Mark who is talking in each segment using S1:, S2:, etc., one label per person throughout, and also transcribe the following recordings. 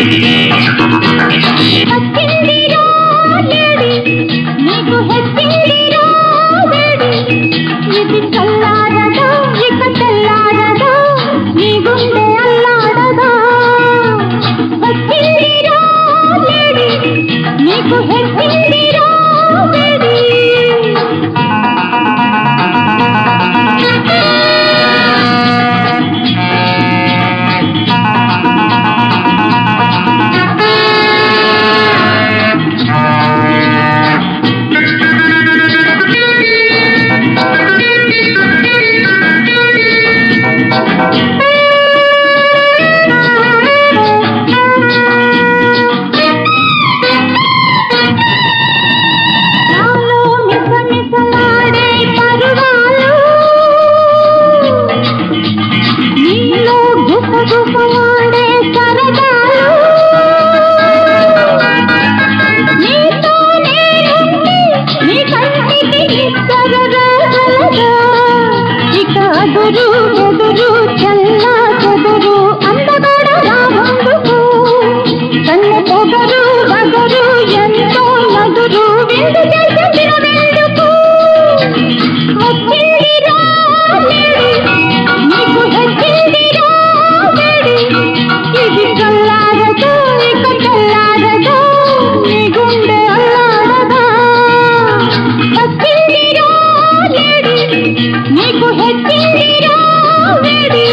S1: వచ్చిందిరా లేడి, నీకు హెచ్చిందిరా వేడి. ఇది చల్లారదా, ఇక తెల్లారదా, నీ గుండె అల్లాడదా. వచ్చిందిరా లేడి, నీకు హెచ్చిందిరా వేడి. నాలో మిసమిసలాడే పరువాలు నీలో గుసగుసలాడే సరదాలు నీతో నేనుండి నీ కంటికి ఇస్తరగా ఇక అదురు ఎదురు చల్ల చెదురు అందగడ రాముందుకు కన్నె పొగరు వగరు ఎంతో నదురు విందు చేసి తినవెందుకు వచ్చిందిరా లేడి, నీకు హెచ్చిందిరా వేడి. ఇది చల్లారదు ఇక చల్లారదు నీ గుండె అల్లాడదా వచ్చిందిరా లేడి, నీకు హెచ్చిందిరా వేడి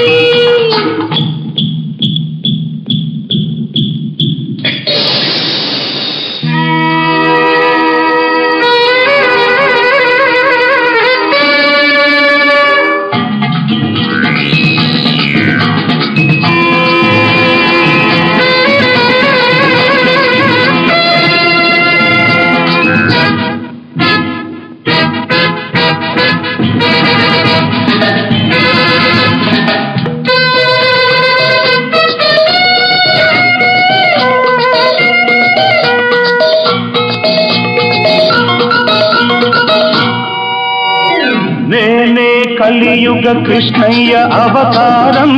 S2: నేనే కలియుగ కృష్ణయ్య అవతారం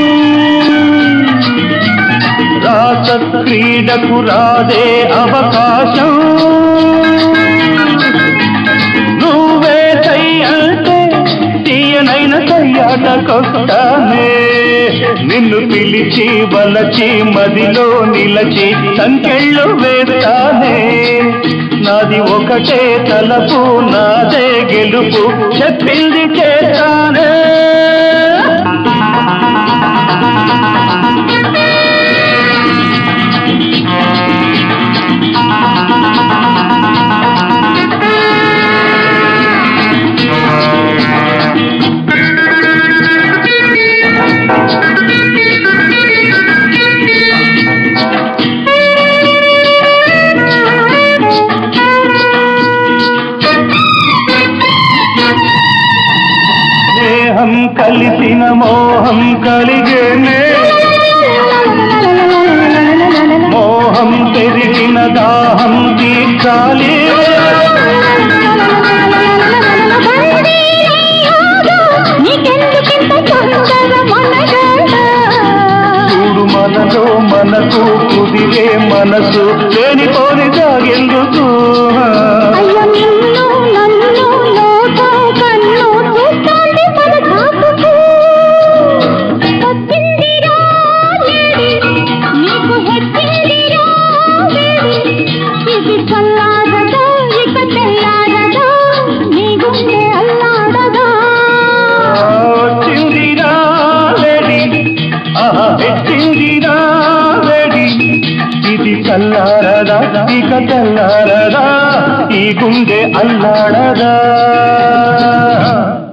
S2: రాస క్రీడకు రాదే అవకాశం నువ్వే సై అంటే తీయనైన సయ్యాటకొస్తానే నిన్ను పిలిచి వలచి మదిలో నిలచి సంకెళ్ళు వేస్తానే నాది ఒకటే తలపు నాదే గెలుపు చెప్పింది చేస్తానే స్నేహం కలిసిన మోహం కలిగేనే మోహం పెరిగిన దాహం తీర్చాలి
S1: నీకెందుకింత తొందర మనగడ
S2: చూడు మనలో మనకు కుదిరే మనసు లేనిపోని సాగెందుకు
S1: అయ్యో నిన్ను నన్ను లోకం కన్ను చూస్తోంది మన కాపుకు వచ్చిందిరా లేడి, నీకు హెచ్చిందిరా వేడి. ఇది చల్లారదా ఇక తెల్లారదా నీ గుండె అల్లాడదా
S2: వచ్చిందిరా లేడి ఆహా పెట్టిందిరా లేడి ఇది చల్లారదా ఇక తెల్లారదా ఈ గుండె అల్లాడదా